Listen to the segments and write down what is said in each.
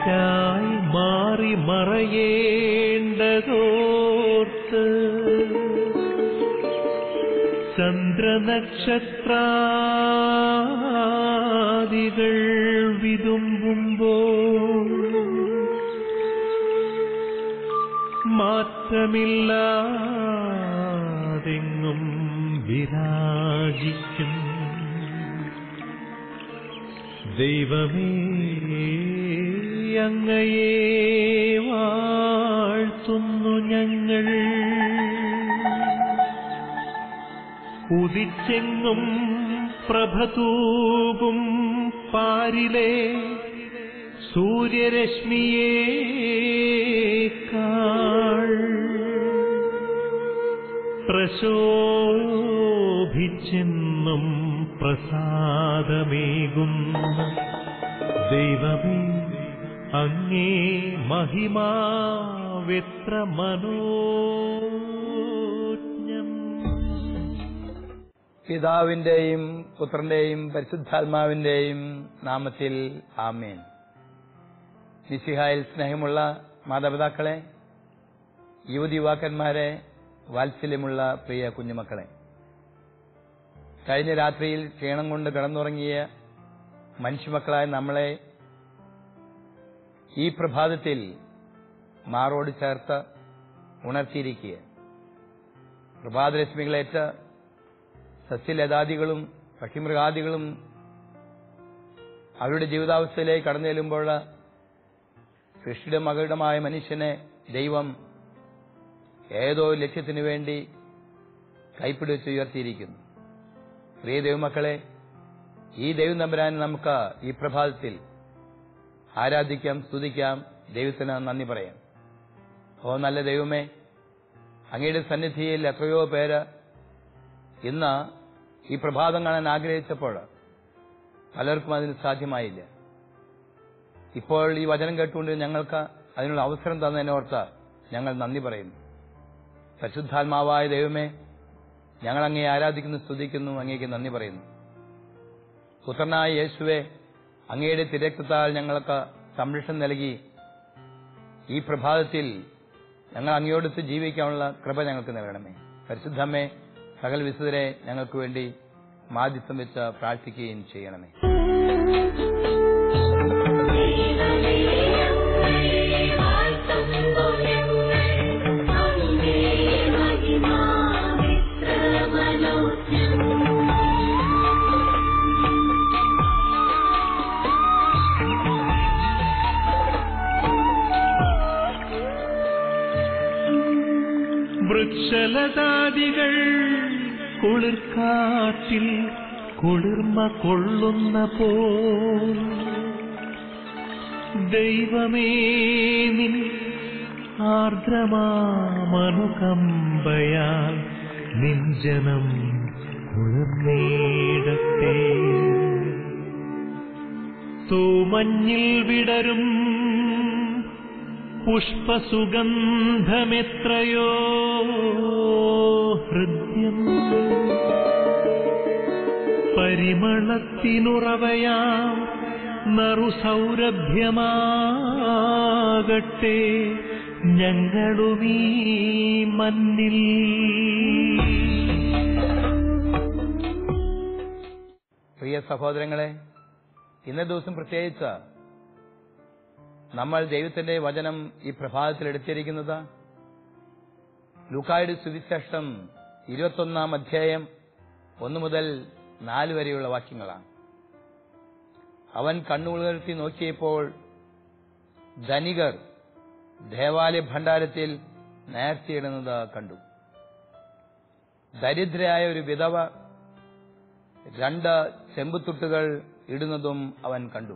എനിക്കായി മാറി മറയേണ്ടതോർത്ത് ചന്ദ്രനക്ഷത്രാദികൾ വിതുമ്പുമ്പോൾ മാറ്റമില്ലാതെങ്ങും വിരാജിക്കും ദൈവമേ അങ്ങയെ വാഴ്ത്തുന്നു ഞങ്ങൾ ഉദിച്ചെങ്ങും പ്രഭതൂകും പാരിലെ സൂര്യരശ്മിയേക്കാൾ പ്രശോഭിച്ചെന്നും പ്രസാദമേകുന്ന ദൈവമേ അങ്ങേ മഹിമാവെത്ര മനോജ്ഞം പിതാവിന്റെയും പുത്രന്റെയും പരിശുദ്ധാത്മാവിന്റെയും നാമത്തിൽ ആമേൻ നിശിഹായിൽ സ്നേഹമുള്ള മാതാപിതാക്കളെ യുവതി യുവാക്കന്മാരെ വാത്സല്യമുള്ള പ്രിയ കുഞ്ഞുമക്കളെ കഴിഞ്ഞ രാത്രിയിൽ ക്ഷീണം കൊണ്ട് കിടന്നുറങ്ങിയ മനുഷ്യമക്കളായ നമ്മളെ ഈ പ്രഭാതത്തിൽ മാറോട് ചേർത്ത് ഉണർത്തിയിരിക്കുക പ്രഭാതരശ്മികളേറ്റ സസ്യലതാദികളും പക്ഷിമൃഗാദികളും അവരുടെ ജീവിതാവസ്ഥയിലേക്ക് കടന്നു ചെല്ലുമ്പോൾ സൃഷ്ടിയുടെ മകളുടമായ മനുഷ്യനെ ദൈവം ഏതോ ലക്ഷ്യത്തിനു വേണ്ടി കൈപ്പിടിച്ച് ഉയർത്തിയിരിക്കുന്നു പ്രിയ ദൈവമക്കളെ ഈ ദൈവം തമ്പുരാൻ നമുക്ക് ഈ പ്രഭാതത്തിൽ ആരാധിക്കാം സ്തുതിക്കാം ദൈവത്തിന് നന്ദി പറയാം ഓ നല്ല ദൈവമേ അങ്ങയുടെ സന്നിധിയിൽ എത്രയോ പേര് ഇന്ന് ഈ പ്രഭാതം കാണാൻ ആഗ്രഹിച്ചപ്പോൾ പലർക്കും അതിന് സാധ്യമായില്ല ഇപ്പോൾ ഈ വചനം കേട്ടുകൊണ്ട് ഞങ്ങൾക്ക് അതിനുള്ള അവസരം തന്നതിനോർത്ത് ഞങ്ങൾ നന്ദി പറയുന്നു പരിശുദ്ധാത്മാവായ ദൈവമേ ഞങ്ങൾ അങ്ങേ ആരാധിക്കുന്നു സ്തുതിക്കുന്നു അങ്ങേക്ക് നന്ദി പറയുന്നു പുത്രനായ യേശുവെ അങ്ങയുടെ തിരക്കത്താൽ ഞങ്ങൾക്ക് സംരക്ഷണം നൽകി ഈ പ്രഭാതത്തിൽ ഞങ്ങൾ അങ്ങയോടത്ത് ജീവിക്കാനുള്ള കൃപ ഞങ്ങൾക്ക് നൽകണമേ പരിശുദ്ധമ്മേ സകല വിശുദ്ധരെ ഞങ്ങൾക്ക് വേണ്ടി മാധ്യസ്ഥം വെച്ച് പ്രാർത്ഥിക്കുകയും ചെയ്യണമേ വൃക്ഷലതാദികൾ കുളിർക്കാറ്റിൽ കുളിർമ കൊള്ളുന്ന പോൽ ദൈവമേ നിൻ ആർദ്രമാമനുകമ്പയാൽ നിഞ്ജനം കുളിർന്നേടത്തെ തൂമഞ്ഞിൽ വിടരും പുഷ്പസുഗന്ധമെത്രയോ ഹൃദ്യം പരിമളത്തിനുറവയാം നറുസൗരഭ്യമാകട്ടെ ഞങ്ങളുമീ മന്നിൽ പ്രിയ സഹോദരങ്ങളെ ഇന്നേ ദിവസം പ്രത്യേകിച്ച് നമ്മൾ ദൈവത്തിന്റെ വചനം ഈ പ്രഭാതത്തിൽ എടുത്തിരിക്കുന്നത് ലൂക്കായുടെ സുവിശേഷം ഇരുപത്തൊന്നാം അധ്യായം ഒന്നു മുതൽ നാല് വരെയുള്ള വാക്യങ്ങളാണ് അവൻ കണ്ണുകുളിർത്തി നോക്കിയപ്പോൾ ധനികർ ദേവാലയ ഭണ്ഡാരത്തിൽ നേർച്ചയിടുന്നത് കണ്ടു ദരിദ്രയായ ഒരു വിധവ രണ്ട് ചെമ്പുത്തുട്ടുകൾ ഇടുന്നതും അവൻ കണ്ടു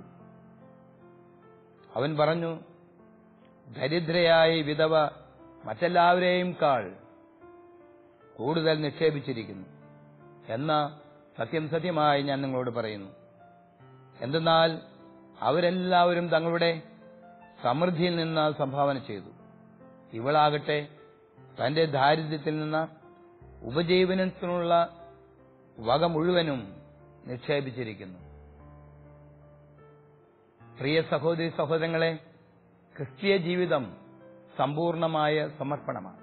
അവൻ പറഞ്ഞു ദരിദ്രയായ ഈ വിധവ മറ്റെല്ലാവരെയും കാൾ കൂടുതൽ നിക്ഷേപിച്ചിരിക്കുന്നു എന്ന സത്യം സത്യമായി ഞാൻ നിങ്ങളോട് പറയുന്നു എന്തെന്നാൽ അവരെല്ലാവരും തങ്ങളുടെ സമൃദ്ധിയിൽ നിന്ന് സംഭാവന ചെയ്തു ഇവളാകട്ടെ തന്റെ ദാരിദ്ര്യത്തിൽ നിന്ന് ഉപജീവനത്തിനുള്ള വക മുഴുവനും നിക്ഷേപിച്ചിരിക്കുന്നു പ്രിയ സഹോദരി സഹോദരങ്ങളെ ക്രിസ്തീയ ജീവിതം സമ്പൂർണമായ സമർപ്പണമാണ്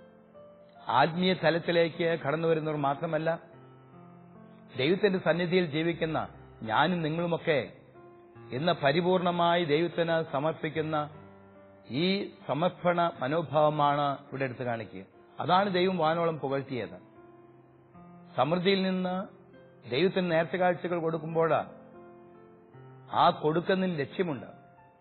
ആത്മീയ തലത്തിലേക്ക് കടന്നു വരുന്നവർ മാത്രമല്ല ദൈവത്തിന്റെ സന്നിധിയിൽ ജീവിക്കുന്ന ഞാനും നിങ്ങളുമൊക്കെ ഇന്ന് പരിപൂർണമായി ദൈവത്തിന് സമർപ്പിക്കുന്ന ഈ സമർപ്പണ മനോഭാവമാണ് ഇവിടെ എടുത്തു കാണിക്കുക അതാണ് ദൈവം വാനോളം പുകഴ്ത്തിയത് സമൃദ്ധിയിൽ നിന്ന് ദൈവത്തിന് നേർച്ച കാഴ്ചകൾ കൊടുക്കുമ്പോൾ ആ കൊടുക്കുന്നതിൽ ലക്ഷ്യമുണ്ട്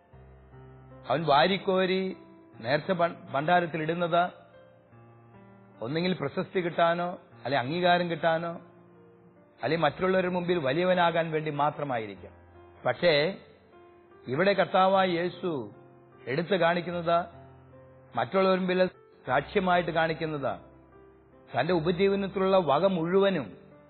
അവൻ വാരിക്കോരി നേർച്ച ഭ- ഭണ്ഡാരത്തിൽ ഇടുന്നത് ഒന്നുകിൽ പ്രശസ്തി കിട്ടാനോ അല്ലെ അംഗീകാരം കിട്ടാനോ അല്ലെ മറ്റുള്ളവരുടെ മുമ്പിൽ വലിയവനാകാൻ വേണ്ടി മാത്രമായിരിക്കും പക്ഷേ ഇവിടെ കർത്താവായ യേശു എടുത്തു കാണിക്കുന്നത് മറ്റുള്ളവരുടെ മുമ്പിൽ സാക്ഷ്യമായിട്ട് കാണിക്കുന്നത് തന്റെ ഉപജീവനത്തിലുള്ള വക മുഴുവനും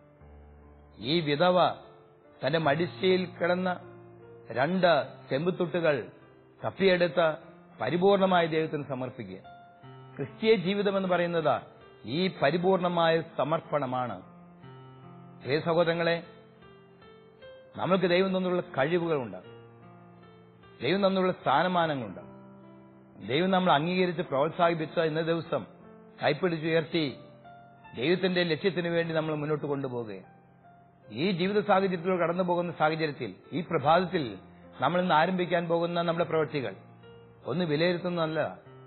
ഈ വിധവ തന്റെ മടിശ്ശയിൽ കിടന്ന രണ്ട് ചെമ്പുത്തുട്ടുകൾ തപ്പിയെടുത്ത് പരിപൂർണമായ ദൈവത്തിന് സമർപ്പിക്കുക ക്രിസ്തീയ ജീവിതം എന്ന് പറയുന്നത് ഈ പരിപൂർണമായ സമർപ്പണമാണ് പ്രിയ സഹോദരങ്ങളെ നമ്മൾക്ക് ദൈവം തന്നുള്ള കഴിവുകളുണ്ട് ദൈവം തന്നുള്ള സ്ഥാനമാനങ്ങളുണ്ട് ദൈവം നമ്മൾ അംഗീകരിച്ച് പ്രോത്സാഹിപ്പിച്ച ഇന്ന ദിവസം കൈപ്പിടിച്ചുയർത്തി ദൈവത്തിന്റെ ലക്ഷ്യത്തിന് വേണ്ടി നമ്മൾ മുന്നോട്ട് കൊണ്ടുപോവുകയാണ് ഈ ജീവിത സാഹചര്യത്തിലൂടെ കടന്നു പോകുന്ന സാഹചര്യത്തിൽ ഈ പ്രഭാതത്തിൽ നമ്മൾ ഇന്ന് ആരംഭിക്കാൻ പോകുന്ന നമ്മുടെ പ്രവൃത്തികൾ ഒന്ന് വിലയിരുത്തുന്നതല്ല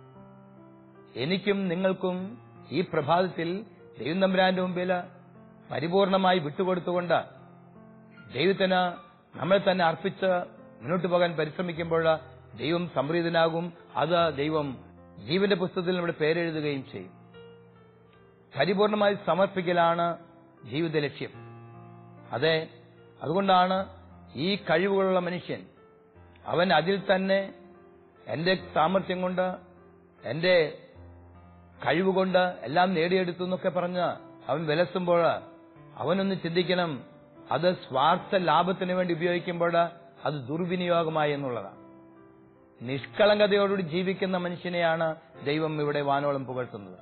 എനിക്കും നിങ്ങൾക്കും ഈ പ്രഭാതത്തിൽ ദൈവം തമ്പുരാന്റെ മുമ്പിൽ പരിപൂർണമായി വിട്ടുകൊടുത്തുകൊണ്ട് ദൈവത്തിന് നമ്മൾ തന്നെ അർപ്പിച്ച് മുന്നോട്ട് പോകാൻ പരിശ്രമിക്കുമ്പോൾ ദൈവം സംപ്രീതനാകും അത് ദൈവം ജീവന്റെ പുസ്തകത്തിൽ നമ്മുടെ പേരെഴുതുകയും ചെയ്യും പരിപൂർണമായി സമർപ്പിക്കലാണ് ജീവിത ലക്ഷ്യം അതെ അതുകൊണ്ടാണ് ഈ കഴിവുകളുള്ള മനുഷ്യൻ അവൻ അതിൽ തന്നെ എന്റെ സാമർഥ്യം കൊണ്ട് എന്റെ കഴിവുകൊണ്ട് എല്ലാം നേടിയെടുത്തു എന്നൊക്കെ പറഞ്ഞ് അവൻ വിലസുമ്പോൾ അവനൊന്ന് ചിന്തിക്കണം അത് സ്വാർത്ഥ ലാഭത്തിന് വേണ്ടി ഉപയോഗിക്കുമ്പോൾ അത് ദുർവിനിയോഗമായി എന്നുള്ളതാണ് നിഷ്കളങ്കതയോടുകൂടി ജീവിക്കുന്ന മനുഷ്യനെയാണ് ദൈവം ഇവിടെ വാനോളം പുകഴ്ത്തുന്നത്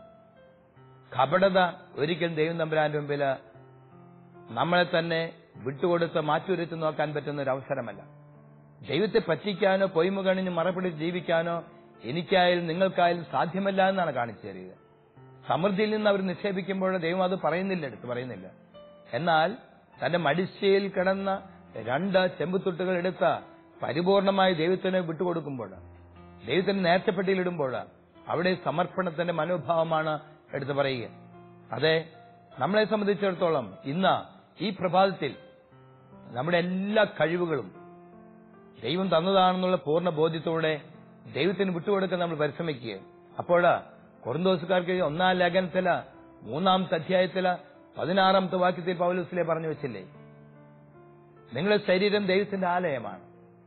കപടത ഒരിക്കലും ദൈവം തമ്പുരാന്റെ മുമ്പിൽ നമ്മളെ തന്നെ വിട്ടുകൊടുത്ത് മാറ്റിവരുത്തി നോക്കാൻ പറ്റുന്ന ഒരു അവസരമല്ല ദൈവത്തെ പറ്റിക്കാനോ പൊയ്മുകണിന് മറപിടിച്ച് ജീവിക്കാനോ എനിക്കായാലും നിങ്ങൾക്കായാലും സാധ്യമല്ല എന്നാണ് കാണിച്ചു തരിക സമൃദ്ധിയിൽ നിന്ന് അവർ നിക്ഷേപിക്കുമ്പോൾ ദൈവം അത് പറയുന്നില്ല എടുത്ത് പറയുന്നില്ല എന്നാൽ തന്റെ മടിശ്ശയിൽ കിടന്ന രണ്ട് ചെമ്പുത്തുട്ടുകൾ എടുത്ത പരിപൂർണമായി ദൈവത്തിന് വിട്ടുകൊടുക്കുമ്പോൾ ദൈവത്തിന് നേർച്ചപ്പെട്ടിയിലിടുമ്പോൾ അവിടെ സമർപ്പണത്തിന്റെ മനോഭാവമാണ് എടുത്തു പറയുക അതെ നമ്മളെ സംബന്ധിച്ചിടത്തോളം ഇന്ന് ഈ പ്രഭാതത്തിൽ നമ്മുടെ എല്ലാ കഴിവുകളും ദൈവം തന്നതാണെന്നുള്ള പൂർണ്ണ ബോധ്യത്തോടെ ദൈവത്തിന് വിട്ടുകൊടുക്കാൻ നമ്മൾ പരിശ്രമിക്കുക അപ്പോൾ കൊറന്തോസുകാർക്ക് ഒന്നാം ലേഖനത്തില് മൂന്നാമത്തെ അധ്യായത്തില് പതിനാറാമത്തെ വാക്യത്തിൽ പൗലോസിലെ പറഞ്ഞു വെച്ചില്ലേ നിങ്ങളുടെ ശരീരം ദൈവത്തിന്റെ ആലയമാണ്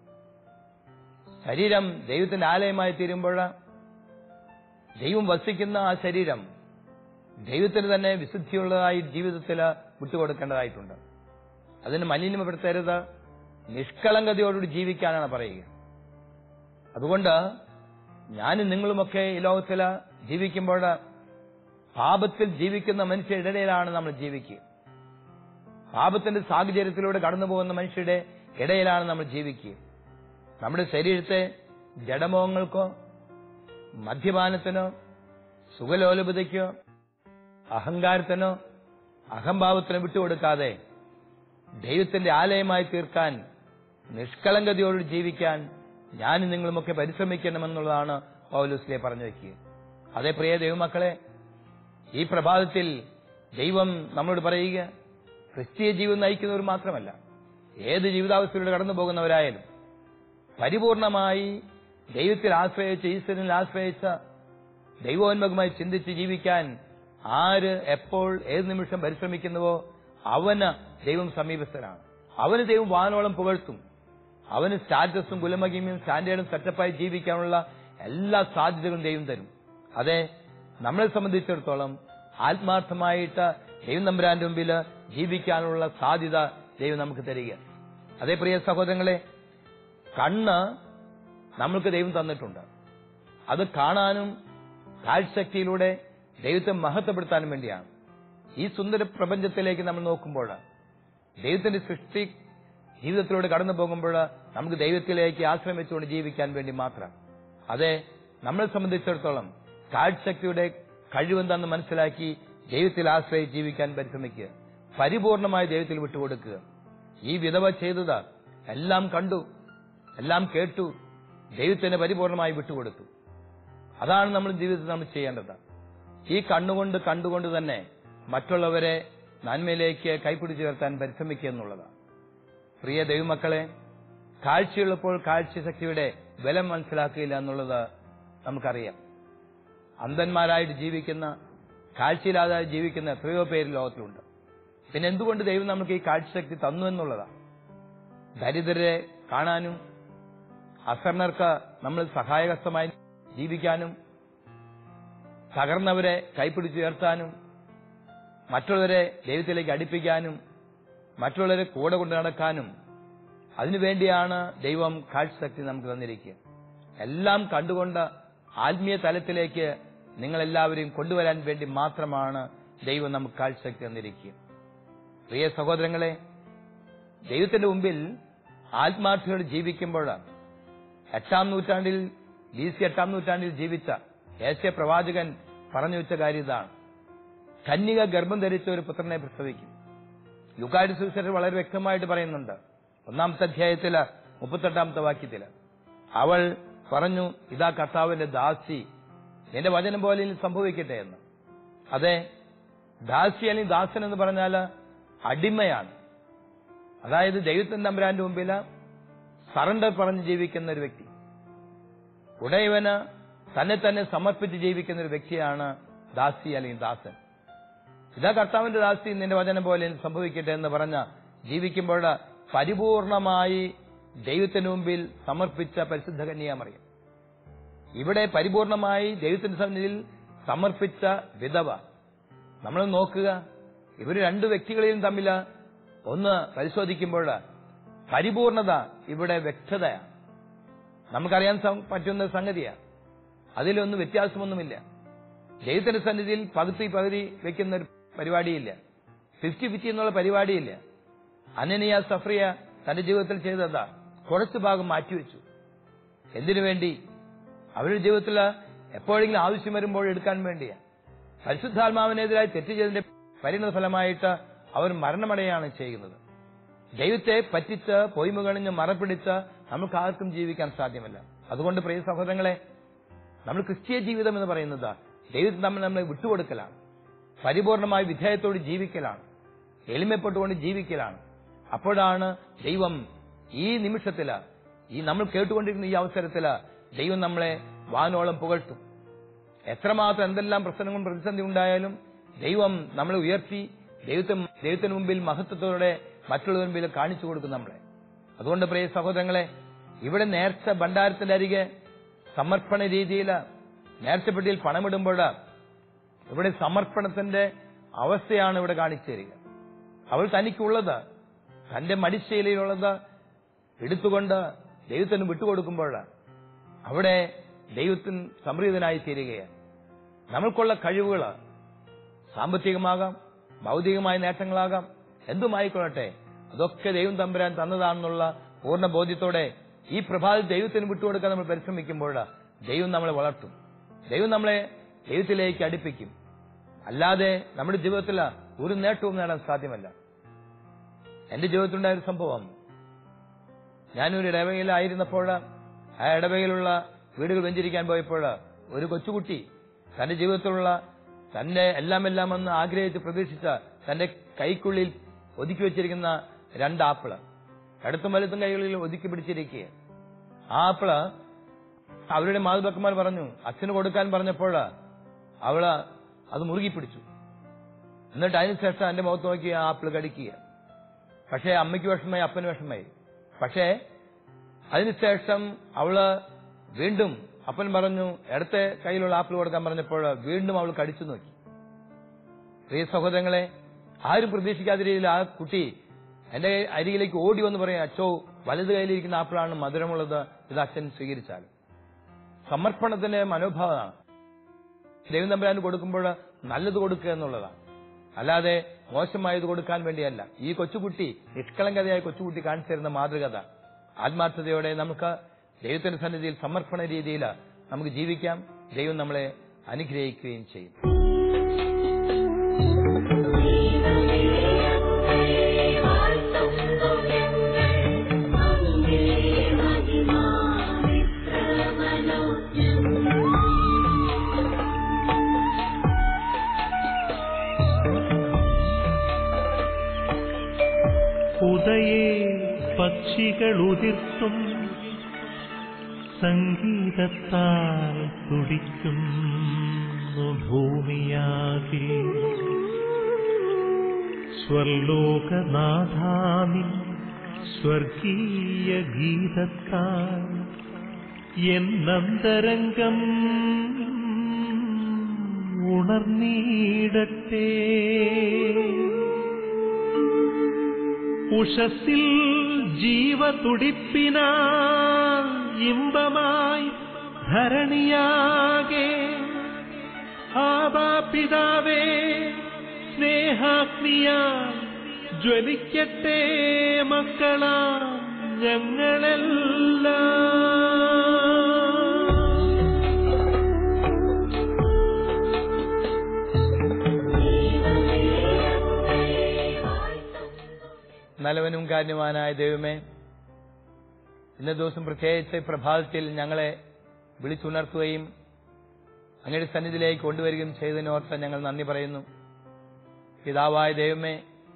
ശരീരം ദൈവത്തിന്റെ ആലയമായി തീരുമ്പോൾ ദൈവം വസിക്കുന്ന ആ ശരീരം ദൈവത്തിന് തന്നെ വിശുദ്ധിയുള്ളതായി ജീവിതത്തിൽ വിട്ടുകൊടുക്കേണ്ടതായിട്ടുണ്ട് അതിന് മലിനപ്പെടുത്തരുത് നിഷ്കളങ്കതയോടുകൂടി ജീവിക്കാനാണ് പറയുക അതുകൊണ്ട് ഞാനും നിങ്ങളുമൊക്കെ ഈ ലോകത്തിൽ ജീവിക്കുമ്പോൾ പാപത്തിൽ ജീവിക്കുന്ന മനുഷ്യരുടെ ഇടയിലാണ് നമ്മൾ ജീവിക്കുക പാപത്തിന്റെ സാഹചര്യത്തിലൂടെ കടന്നു പോകുന്ന മനുഷ്യരുടെ ഇടയിലാണ് നമ്മൾ ജീവിക്കുക നമ്മുടെ ശരീരത്തെ ജഡമോഹങ്ങൾക്കോ മദ്യപാനത്തിനോ സുഖലോലുപതയ്ക്കോ അഹങ്കാരത്തിനോ അഹംഭാവത്തിനോ വിട്ടുകൊടുക്കാതെ ദൈവത്തിന്റെ ആലയമായി തീർക്കാൻ നിഷ്കളങ്കതയോട് ജീവിക്കാൻ ഞാനും നിങ്ങളുമൊക്കെ പരിശ്രമിക്കണമെന്നുള്ളതാണ് പൗലുസ്ലെ പറഞ്ഞു വയ്ക്കുക അതേ പ്രിയ ദൈവമക്കളെ ഈ പ്രഭാതത്തിൽ ദൈവം നമ്മളോട് പറയുക ക്രിസ്തീയ ജീവിതം നയിക്കുന്നവർ മാത്രമല്ല ഏത് ജീവിതാവസ്ഥയിലൂടെ കടന്നു പോകുന്നവരായാലും പരിപൂർണമായി ദൈവത്തിൽ ആശ്രയിച്ച് ഈശ്വരനിൽ ആശ്രയിച്ച ദൈവോന്മുഖമായി ചിന്തിച്ച് ജീവിക്കാൻ ആര് എപ്പോൾ ഏത് നിമിഷം പരിശ്രമിക്കുന്നുവോ അവന് ദൈവം സമീപസ്ഥനാണ് അവന് ദൈവം വാനോളം പുകഴ്ത്തും അവന് സ്റ്റാറ്റസും കുലമഹിമയും സ്റ്റാൻഡേർഡും സെറ്റപ്പായി ജീവിക്കാനുള്ള എല്ലാ സാധ്യതകളും ദൈവം തരും അതെ നമ്മളെ സംബന്ധിച്ചിടത്തോളം ആത്മാർത്ഥമായിട്ട് ദൈവം നമ്പുരാന്റെ മുമ്പിൽ ജീവിക്കാനുള്ള സാധ്യത ദൈവം നമുക്ക് തരിക അതേ പ്രിയ സഹോദരങ്ങളെ കണ്ണ് നമ്മൾക്ക് ദൈവം തന്നിട്ടുണ്ട് അത് കാണാനും കാഴ്ചശക്തിയിലൂടെ ദൈവത്തെ മഹത്വപ്പെടുത്താനും വേണ്ടിയാണ് ഈ സുന്ദര പ്രപഞ്ചത്തിലേക്ക് നമ്മൾ നോക്കുമ്പോൾ ദൈവത്തിന്റെ സൃഷ്ടി ജീവിതത്തിലൂടെ കടന്നു പോകുമ്പോൾ നമുക്ക് ദൈവത്തിലേക്ക് ആശ്രമിച്ചുകൊണ്ട് ജീവിക്കാൻ വേണ്ടി മാത്രം അതെ നമ്മളെ സംബന്ധിച്ചിടത്തോളം കാഴ്ചശക്തിയുടെ കഴിവെന്താണെന്ന് മനസ്സിലാക്കി ദൈവത്തിൽ ആശ്രയിച്ച് ജീവിക്കാൻ പരിശ്രമിക്കുക പരിപൂർണമായ ദൈവത്തിൽ വിട്ടുകൊടുക്കുക ഈ വിധവ ചെയ്തത് എല്ലാം കണ്ടു എല്ലാം കേട്ടു ദൈവത്തിന് പരിപൂർണമായി വിട്ടുകൊടുത്തു അതാണ് നമ്മൾ ജീവിതത്തിൽ നമ്മൾ ചെയ്യേണ്ടത് ഈ കണ്ണുകൊണ്ട് കണ്ടുകൊണ്ട് തന്നെ മറ്റുള്ളവരെ നന്മയിലേക്ക് കൈപ്പിടിച്ചു ചേർത്താൻ പരിശ്രമിക്കുക എന്നുള്ളതാണ് പ്രിയ ദൈവമക്കളെ കാഴ്ചയുള്ളപ്പോൾ കാഴ്ചശക്തിയുടെ ബലം മനസ്സിലാക്കിയില്ല എന്നുള്ളത് നമുക്കറിയാം അന്ധന്മാരായിട്ട് ജീവിക്കുന്ന കാഴ്ചയില്ലാതെ ജീവിക്കുന്ന എത്രയോ പേര് ലോകത്തിലുണ്ട് പിന്നെ എന്തുകൊണ്ട് ദൈവം നമുക്ക് ഈ കാഴ്ചശക്തി തന്നു എന്നുള്ളതാണ് ദരിദ്രരെ കാണാനും അസർണർക്ക് നമ്മൾ സഹായകസ്ഥമായി ജീവിക്കാനും തകർന്നവരെ കൈപ്പിടിച്ചു ഉയർത്താനും മറ്റുള്ളവരെ ദൈവത്തിലേക്ക് അടുപ്പിക്കാനും മറ്റുള്ളവരെ കൂടെ കൊണ്ട് നടക്കാനും അതിനുവേണ്ടിയാണ് ദൈവം കാഴ്ചശക്തി നമുക്ക് തന്നിരിക്കുക എല്ലാം കണ്ടുകൊണ്ട് ആത്മീയ തലത്തിലേക്ക് നിങ്ങളെല്ലാവരെയും കൊണ്ടുവരാൻ വേണ്ടി മാത്രമാണ് ദൈവം നമുക്ക് കാഴ്ചശക്തി തന്നിരിക്കുക പ്രിയ സഹോദരങ്ങളെ ദൈവത്തിന്റെ മുമ്പിൽ ആത്മാർത്ഥയോട് ജീവിക്കുമ്പോൾ എട്ടാം നൂറ്റാണ്ടിൽ ബി സി എട്ടാം നൂറ്റാണ്ടിൽ ജീവിച്ച ഏഷ്യ പ്രവാചകൻ പറഞ്ഞു വെച്ച കാര്യം ഇതാണ് കന്യക ഗർഭം ധരിച്ച ഒരു പുത്രനെ പ്രസവിക്കും ലുക്കാരി സുവിശേഷം വളരെ വ്യക്തമായിട്ട് പറയുന്നുണ്ട് ഒന്നാമത്തെ അധ്യായത്തില് മുപ്പത്തെട്ടാമത്തെ വാക്യത്തില് അവൾ പറഞ്ഞു ഇതാ കർത്താവിന്റെ ദാസി എന്റെ വചനം പോലെ ഇനി സംഭവിക്കട്ടെ എന്ന് അതെ ദാസി അല്ലെങ്കിൽ ദാസൻ എന്ന് പറഞ്ഞാൽ അടിമയാണ് അതായത് ദൈവത്തിന്റെ തമ്പുരാന്റെ മുമ്പിൽ സറണ്ടർ പറഞ്ഞ് ജീവിക്കുന്ന ഒരു വ്യക്തി ഉടയവന് തന്നെ തന്നെ സമർപ്പിച്ച് ജീവിക്കുന്ന ഒരു വ്യക്തിയാണ് ദാസി അല്ലെങ്കിൽ ദാസൻ ഇതാ കർത്താവിന്റെ ദാസി നിന്റെ വചനം പോലെ സംഭവിക്കട്ടെ എന്ന് പറഞ്ഞ ജീവിക്കുമ്പോൾ പരിപൂർണമായി ദൈവത്തിന് മുമ്പിൽ സമർപ്പിച്ച പരിശുദ്ധ കന്യാമറിയം ഇവിടെ പരിപൂർണമായി ദൈവത്തിന്റെ സന്നിധിയിൽ സമർപ്പിച്ച വിധവ നമ്മൾ നോക്കുക ഇവർ രണ്ടു വ്യക്തികളെയും തമ്മിൽ ഒന്ന് പരിശോധിക്കുമ്പോൾ പരിപൂർണത ഇവിടെ വ്യക്തതയാണ് നമുക്കറിയാൻ സം- പറ്റുന്ന സംഗതിയാണ് അതിലൊന്നും വ്യത്യാസമൊന്നുമില്ല ദൈവത്തിന്റെ സന്നിധിയിൽ പകുതി പകുതി വെക്കുന്ന ഒരു പരിപാടിയില്ല ഫിഫ്റ്റി ഫിഫ്റ്റി എന്നുള്ള പരിപാടിയില്ല അനനിയ സഫ്രിയ തന്റെ ജീവിതത്തിൽ ചെയ്തതാ കുറച്ചു ഭാഗം മാറ്റിവെച്ചു എന്തിനു വേണ്ടി അവരുടെ ജീവിതത്തിൽ എപ്പോഴെങ്കിലും ആവശ്യം വരുമ്പോൾ എടുക്കാൻ വേണ്ടിയാ പരിശുദ്ധാത്മാവിനെതിരായി തെറ്റ് ചെയ്തതിന്റെ പരിണത ഫലമായിട്ട് അവർ മരണമടയാണ് ചെയ്യുന്നത് ദൈവത്തെ പറ്റിച്ച് പൊയ്മുകണിഞ്ഞ് മറപ്പിടിച്ച് നമുക്ക് ആർക്കും ജീവിക്കാൻ സാധ്യമല്ല അതുകൊണ്ട് പ്രിയ സഹോദരങ്ങളെ നമ്മൾ ക്രിസ്തീയ ജീവിതം എന്ന് പറയുന്നത് ദൈവത്തിന് നമ്മൾ നമ്മളെ വിട്ടുകൊടുക്കലാണ് പരിപൂർണമായ വിധേയത്തോട് ജീവിക്കലാണ് എളിമപ്പെട്ടുകൊണ്ട് ജീവിക്കലാണ് അപ്പോഴാണ് ദൈവം ഈ നിമിഷത്തില് ഈ നമ്മൾ കേട്ടുകൊണ്ടിരിക്കുന്ന ഈ അവസരത്തില് ദൈവം നമ്മളെ വാനോളം പുകഴ്ത്തും എത്രമാത്രം എന്തെല്ലാം പ്രശ്നങ്ങളും പ്രതിസന്ധി ഉണ്ടായാലും ദൈവം നമ്മളെ ഉയർത്തി ദൈവത്തെ ദൈവത്തിന് മുമ്പിൽ മഹത്വത്തോടെ മറ്റുള്ളവരുടെ മുമ്പിൽ കാണിച്ചു കൊടുക്കും നമ്മളെ അതുകൊണ്ട് പ്രിയ സഹോദരങ്ങളെ ഇവിടെ നേർച്ച ഭണ്ഡാരത്തിന്റെ അരികെ സമർപ്പണ രീതിയിൽ നേർച്ചപ്പെട്ടിയിൽ പണമിടുമ്പോൾ ഇവിടെ സമർപ്പണത്തിന്റെ അവസ്ഥയാണ് ഇവിടെ കാണിച്ചു തരിക അവൾ തനിക്കുള്ളത് തന്റെ മടിശൈലിയിലുള്ളത് എടുത്തുകൊണ്ട് ദൈവത്തിന് വിട്ടുകൊടുക്കുമ്പോൾ അവിടെ ദൈവത്തിന് സംപ്രീതനായി തീരുകയാണ് നമ്മൾക്കുള്ള കഴിവുകൾ സാമ്പത്തികമാകാം ഭൗതികമായ നേട്ടങ്ങളാകാം എന്തുമായിക്കൊള്ളട്ടെ അതൊക്കെ ദൈവം തമ്പുരാൻ തന്നതാണെന്നുള്ള പൂർണ്ണ ബോധ്യത്തോടെ ഈ പ്രഭാതത്തിൽ ദൈവത്തിന് വിട്ടുകൊടുക്കാൻ നമ്മൾ പരിശ്രമിക്കുമ്പോൾ ദൈവം നമ്മളെ വളർത്തും ദൈവം നമ്മളെ ദൈവത്തിലേക്ക് അടുപ്പിക്കും അല്ലാതെ നമ്മുടെ ജീവിതത്തിൽ ഒരു നേട്ടവും നേടാൻ സാധ്യമല്ല എന്റെ ജീവിതത്തിലുണ്ടായ ഒരു സംഭവം ഞാനൊരു ഇടവകയിലായിരുന്നപ്പോൾ ആ ഇടവകയിലുള്ള വീടുകൾ വെഞ്ചരിക്കാൻ പോയപ്പോൾ ഒരു കൊച്ചുകുട്ടി തന്റെ ജീവിതത്തിലുള്ള തന്റെ എല്ലാം എല്ലാം എന്ന് ആഗ്രഹിച്ച് പ്രതീക്ഷിച്ച തന്റെ കൈക്കുള്ളിൽ ഒതുക്കി വെച്ചിരിക്കുന്ന രണ്ട് ആപ്പിള് അടുത്തും വലുത്തും കൈകളിൽ ഒതുക്കി പിടിച്ചിരിക്കുക ആ ആപ്പിള് അവരുടെ മാതാപിതാക്കന്മാർ പറഞ്ഞു അച്ഛന് കൊടുക്കാൻ പറഞ്ഞപ്പോൾ അവള് അത് മുറുകി പിടിച്ചു എന്നിട്ട് അതിനുശേഷം എന്റെ മുഖത്ത് നോക്കി ആ ആപ്പിള് കടിക്കുക പക്ഷേ അമ്മയ്ക്ക് വിഷമമായി അപ്പന് വിഷമമായി പക്ഷേ അതിനുശേഷം അവള് വീണ്ടും അപ്പൻ പറഞ്ഞു ഇടത്തെ കയ്യിലുള്ള ആപ്പിൾ കൊടുക്കാൻ പറഞ്ഞപ്പോൾ വീണ്ടും അവൾ കടിച്ചു നോക്കി പ്രിയ സഹോദരങ്ങളെ ആരും പ്രതീക്ഷിക്കാത്ത രീതിയിൽ ആ കുട്ടി എന്റെ അരികിലേക്ക് ഓടി വന്ന് പറയും അച്ചോ വലത് കയ്യിലിരിക്കുന്ന ആപ്പിളാണ് മധുരമുള്ളത് ഇത് അച്ഛൻ സ്വീകരിച്ചാൽ സമർപ്പണത്തിന്റെ മനോഭാവമാണ് ദൈവം തമ്പുരാൻ കൊടുക്കുമ്പോൾ നല്ലത് കൊടുക്കുക എന്നുള്ളതാണ് അല്ലാതെ മോശമായത് കൊടുക്കാൻ വേണ്ടിയല്ല ഈ കൊച്ചുകുട്ടി നിഷ്കളങ്കതയായ കൊച്ചുകുട്ടി കാണിച്ചു തരുന്ന മാതൃകത ആത്മാർത്ഥതയോടെ നമുക്ക് ദൈവത്തിന്റെ സന്നിധിയിൽ സമർപ്പണ രീതിയിൽ നമുക്ക് ജീവിക്കാം ദൈവം നമ്മളെ അനുഗ്രഹിക്കുകയും ചെയ്യും ഉദയേ പക്ഷികൾ ഉതിർത്തും സംഗീതത്താൽ തുടിക്കുന്നു ഭൂമിയാകെ സ്വർലോകനാഥാമി സ്വർഗീയ ഗീതത്താൽ എന്നന്തരംഗം ഉണർന്നീടട്ടെ ഉഷസ്സിൽ ജീവതുടിപ്പിന ഇമ്പമായി ധരണിയാകെ ആബാപിതാവേ സ്നേഹാഗ്നിയാ ജ്വലിക്കട്ടെ മക്കളാ ഞങ്ങളെല്ലാം നല്ലവനും കാരണവാനായ ദൈവമേ ഇന്ന ദിവസം പ്രത്യേകിച്ച് ഈ പ്രഭാതത്തിൽ ഞങ്ങളെ വിളിച്ചുണർത്തുകയും അങ്ങയുടെ സന്നിധിയിലേക്ക് കൊണ്ടുവരികയും ചെയ്തതിനോർത്ത് ഞങ്ങൾ നന്ദി പറയുന്നു പിതാവായ ദൈവമേ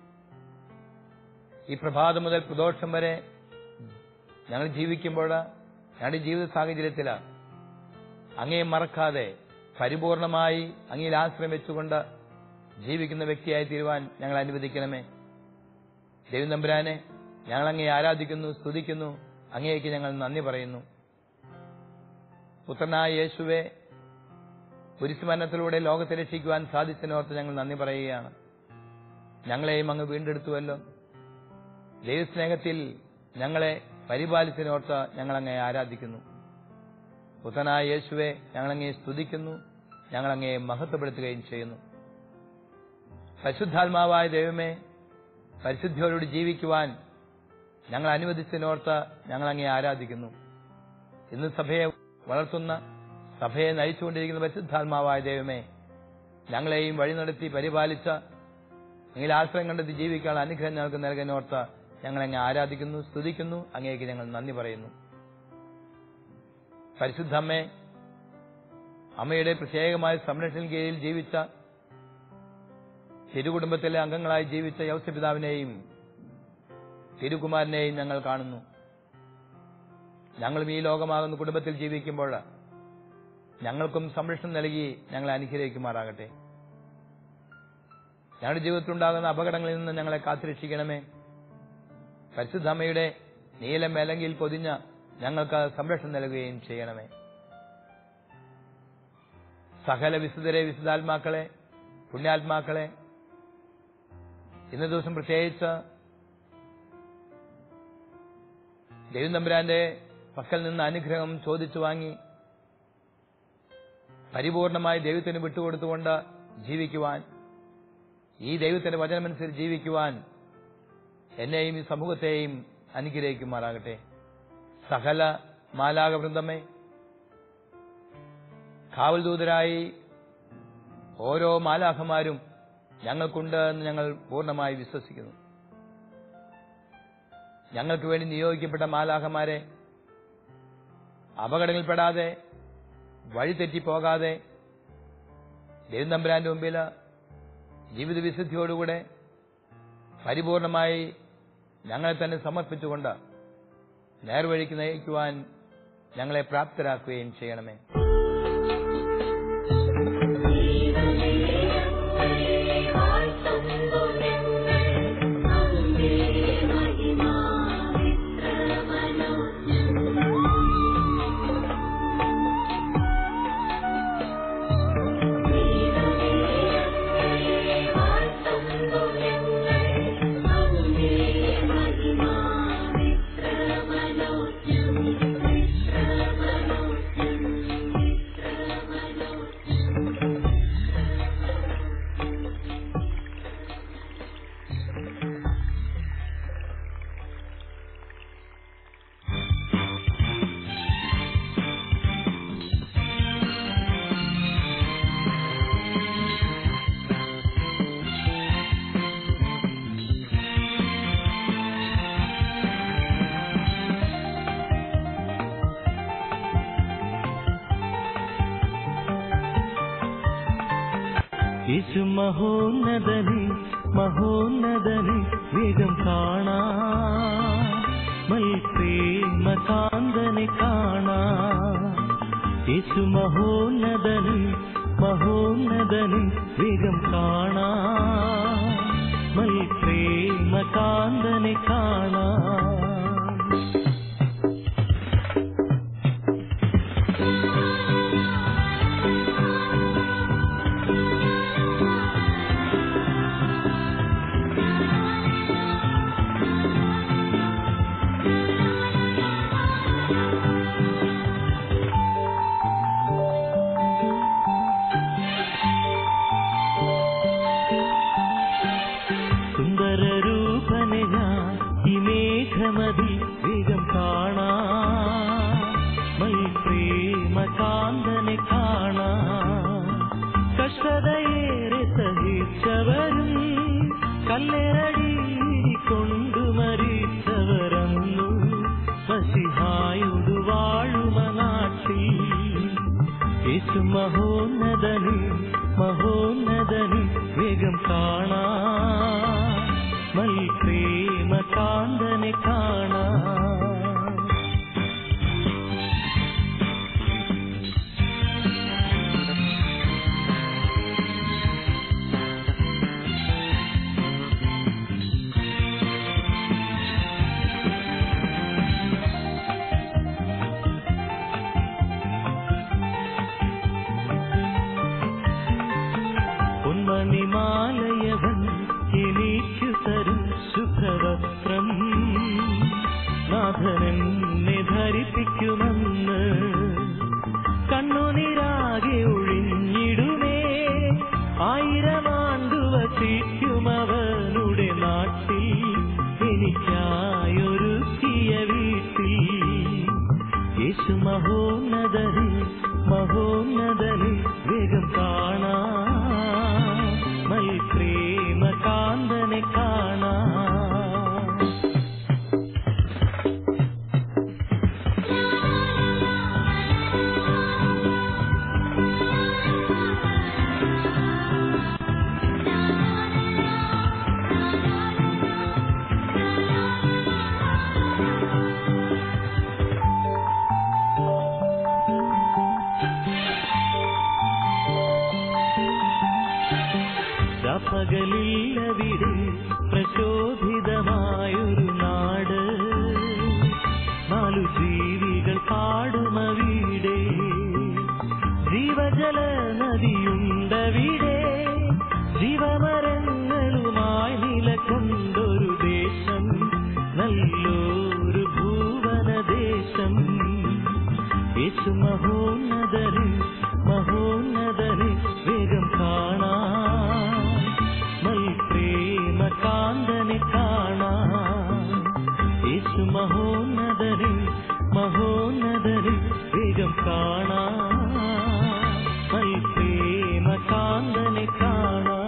ഈ പ്രഭാതം മുതൽ പ്രദോഷം വരെ ഞങ്ങൾ ജീവിക്കുമ്പോൾ ഞങ്ങളുടെ ജീവിത സാഹചര്യത്തിൽ അങ്ങയെ മറക്കാതെ പരിപൂർണമായി അങ്ങയിൽ ആശ്രയം വെച്ചുകൊണ്ട് ജീവിക്കുന്ന വ്യക്തിയായി തീരുവാൻ ഞങ്ങൾ അനുവദിക്കണമേ ദൈവം തമ്പുരാനെ ഞങ്ങൾ അങ്ങയെ ആരാധിക്കുന്നു സ്തുതിക്കുന്നു അങ്ങേക്ക് ഞങ്ങൾ നന്ദി പറയുന്നു പുത്രനായ യേശുവെ കുരിശുമരണത്തിലൂടെ ലോകത്തെ രക്ഷിക്കുവാൻ സാധിച്ചതിനോർത്ത് ഞങ്ങൾ നന്ദി പറയുകയാണ് ഞങ്ങളെയും അങ്ങ് വീണ്ടെടുത്തുവല്ലോ ദൈവസ്നേഹത്തിൽ ഞങ്ങളെ പരിപാലിച്ചതിനോർത്ത് ഞങ്ങൾ അങ്ങയെ ആരാധിക്കുന്നു പുത്രനായ യേശുവെ ഞങ്ങളങ്ങയെ സ്തുതിക്കുന്നു ഞങ്ങളങ്ങയെ മഹത്വപ്പെടുത്തുകയും ചെയ്യുന്നു പരിശുദ്ധാത്മാവായ ദൈവമേ പരിശുദ്ധിയോട് ജീവിക്കുവാൻ ഞങ്ങൾ അനുവദിച്ചതിനോർത്ത് ഞങ്ങൾ അങ്ങേ ആരാധിക്കുന്നു ഇന്ന് സഭയെ വളർത്തുന്ന സഭയെ നയിച്ചുകൊണ്ടിരിക്കുന്ന പരിശുദ്ധാത്മാവായ ദൈവമേ ഞങ്ങളെയും വഴി നടത്തി പരിപാലിച്ച അങ്ങനെ ആശ്രയം കണ്ടെത്തി ജീവിക്കാനുള്ള അനുഗ്രഹം ഞങ്ങൾക്ക് നൽകുന്നോർത്ത് ഞങ്ങൾ അങ്ങ് ആരാധിക്കുന്നു സ്തുതിക്കുന്നു അങ്ങേക്ക് ഞങ്ങൾ നന്ദി പറയുന്നു പരിശുദ്ധമ്മേ അമ്മയുടെ പ്രത്യേകമായ സംരക്ഷണ കീഴിൽ ജീവിച്ച തിരുകുടുംബത്തിലെ അംഗങ്ങളായി ജീവിച്ച യൗസപിതാവിനെയും തിരുകുമാരനെയും ഞങ്ങൾ കാണുന്നു ഞങ്ങളും ഈ ലോകമാകുന്ന കുടുംബത്തിൽ ജീവിക്കുമ്പോൾ ഞങ്ങൾക്കും സംരക്ഷണം നൽകി ഞങ്ങളെ അനുഗ്രഹിക്കുമാറാകട്ടെ ഞങ്ങളുടെ ജീവിതത്തിലുണ്ടാകുന്ന അപകടങ്ങളിൽ നിന്ന് ഞങ്ങളെ കാത്തുരക്ഷിക്കണമേ പരിശുദ്ധമ്മയുടെ നീല മേലങ്കിൽ പൊതിഞ്ഞ ഞങ്ങൾക്ക് സംരക്ഷണം നൽകുകയും ചെയ്യണമേ സകല വിശുദ്ധരെ വിശുദ്ധാത്മാക്കളെ പുണ്യാത്മാക്കളെ ഇന്ന ദിവസം പ്രത്യേകിച്ച് ദൈവം തമ്പുരാന്റെ പക്കൽ നിന്ന് അനുഗ്രഹം ചോദിച്ചു വാങ്ങി പരിപൂർണമായി ദൈവത്തിന് വിട്ടുകൊടുത്തുകൊണ്ട് ജീവിക്കുവാൻ ഈ ദൈവത്തിന്റെ വചനമനുസരിച്ച് ജീവിക്കുവാൻ എന്നെയും ഈ സമൂഹത്തെയും അനുഗ്രഹിക്കുമാറാകട്ടെ സകല മാലാകവൃന്ദമേ കാവൽദൂതരായി ഓരോ മാലാഖമാരും ഞങ്ങൾക്കുണ്ട് എന്ന് ഞങ്ങൾ പൂർണ്ണമായി വിശ്വസിക്കുന്നു ഞങ്ങൾക്ക് വേണ്ടി നിയോഗിക്കപ്പെട്ട മാലാഖമാരെ അപകടങ്ങളിൽപ്പെടാതെ വഴിതെറ്റിപ്പോകാതെ ദൈവതമ്പുരാന്റെ മുമ്പിൽ ജീവിത വിശുദ്ധിയോടുകൂടെ പരിപൂർണമായി ഞങ്ങളെ തന്നെ സമർപ്പിച്ചുകൊണ്ട് നേർവഴിക്ക് നയിക്കുവാൻ ഞങ്ങളെ പ്രാപ്തരാക്കുകയും ചെയ്യണമേ മഹോന്നതനെ മഹോന്നതനെ വേഗം കാണാ മൽപ്രേമകാന്തനെ കാണാ യേശു മഹോന്നതനെ മഹോന്നതനെ വേഗം കാണാ മൽപ്രേമകാന്തനെ കാണാ സുന്ദരരൂപനെ ഞാൻ ഈ മേഘമതി വേഗം കാണാ പ്രേമകാന്തനെ കാണാ കഷ്ടതയേറെ സഹിച്ചവരും കല്ലേറടി കൊണ്ടു മരിച്ചവരന്നു മസിഹായുടു വാഴുമ നാട്ടിൽ യേശു മഹോന്നതനെ മഹോന്നതനെ വേഗം കാണാ മൽ പ്രേമകാന്തനെ കാണാ പൊന്മണിമാലയവൻ എനിക്ക് തരും ശുഭവസ്ത്രം നാഥനെന്നെ ധരിപ്പിക്കുമെന്ന് കണ്ണുനീരാകെ ഒഴിഞ്ഞിടുമേ ആയിരമാണ്ടു വസിക്കുമവനുടെ നാട്ടിൽ എനിക്കായൊരുക്കിയ വീട്ടിൽ യേശു മഹോന്നതനെ മഹോന്നതനെ വേഗം കാണാ മൽ പ്രേമകാന്തനെ കാണാ പകലില്ലവിടെ പ്രശോഭിതമായൊരു നാട് നാലു ജീവികൾ പാടുമ വീടേ ജീവജല നദിയുണ്ടവിടെ ജീവമരങ്ങളുമായി നിലകൊണ്ടൊരു ദേശം നല്ലൊരു ഭൂവന ദേശം യേശു മഹോന്നതരെ മഹോന്നതരെ വേഗം കാണാ മൽ പ്രേമകാന്തനെ കാണാ യേശു മഹോന്നതരെ മഹോന്നതരെ വേഗം കാണാ മൽ പ്രേമകാന്തനെ കാണാ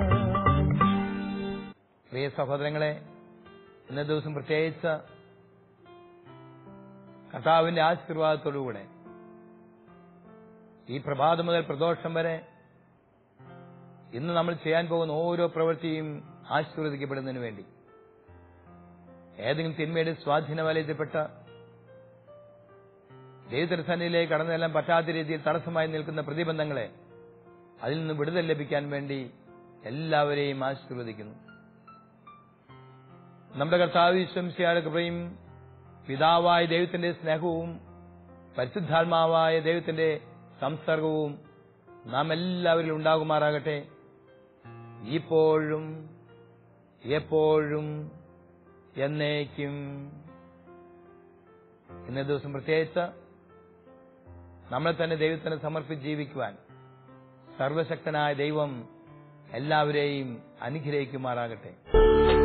പ്രിയ സഹോദരങ്ങളെ ഇന്ന ദിവസം പ്രത്യേകിച്ച് കർത്താവിന്റെ ആശീർവാദത്തോടുകൂടെ ഈ പ്രഭാതം മുതൽ പ്രദോഷം വരെ ഇന്ന് നമ്മൾ ചെയ്യാൻ പോകുന്ന ഓരോ പ്രവൃത്തിയും ആശീർവദിക്കപ്പെടുന്നതിന് വേണ്ടി ഏതെങ്കിലും തിന്മയുടെ സ്വാധീന വലയത്തിൽപ്പെട്ട ദൈവത്തിരസന്നിലേക്ക് കടന്നു ചെല്ലാൻ പറ്റാത്ത രീതിയിൽ തടസ്സമായി നിൽക്കുന്ന പ്രതിബന്ധങ്ങളെ അതിൽ നിന്ന് വിടുതൽ ലഭിക്കാൻ വേണ്ടി എല്ലാവരെയും ആശീർവദിക്കുന്നു നമ്മുടെ കർത്താവ് വിശ്വംസിയായ കൃപയും പിതാവായ ദൈവത്തിന്റെ സ്നേഹവും പരിശുദ്ധാത്മാവായ ദൈവത്തിന്റെ സംസർഗവും നാം എല്ലാവരിലും ഉണ്ടാകുമാറാകട്ടെ ഇപ്പോഴും എപ്പോഴും എന്നേക്കും ഇന്നേ ദിവസം പ്രത്യേകിച്ച് നമ്മളെ തന്നെ ദൈവത്തിന് സമർപ്പിച്ച് ജീവിക്കുവാൻ സർവശക്തനായ ദൈവം എല്ലാവരെയും അനുഗ്രഹിക്കുമാറാകട്ടെ